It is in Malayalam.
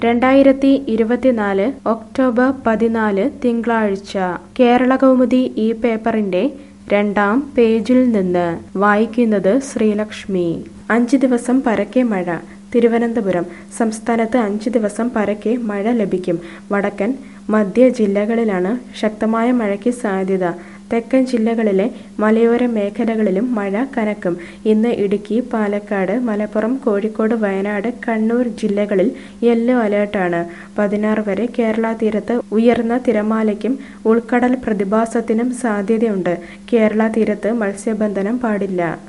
രണ്ടായിരത്തി ഇരുപത്തിനാല് ഒക്ടോബർ പതിനാല് തിങ്കളാഴ്ച കേരളകൗമുദി ഈ പേപ്പറിന്റെ രണ്ടാം പേജിൽ നിന്ന് വായിക്കുന്നത് ശ്രീലക്ഷ്മി അഞ്ച് ദിവസം പരക്കെ മഴ തിരുവനന്തപുരം സംസ്ഥാനത്ത് അഞ്ച് ദിവസം പരക്കെ മഴ ലഭിക്കും വടക്കൻ മധ്യ ജില്ലകളിലാണ് ശക്തമായ മഴയ്ക്ക് സാധ്യത തെക്കൻ ജില്ലകളിലെ മലയോര മേഖലകളിലും മഴ കനക്കും ഇന്ന് ഇടുക്കി പാലക്കാട് മലപ്പുറം കോഴിക്കോട് വയനാട് കണ്ണൂർ ജില്ലകളിൽ യെല്ലോ അലേർട്ടാണ് പതിനാറ് വരെ കേരള തീരത്ത് ഉയർന്ന തിരമാലയ്ക്കും ഉൾക്കടൽ പ്രതിഭാസത്തിനും സാധ്യതയുണ്ട് കേരള തീരത്ത് മത്സ്യബന്ധനം പാടില്ല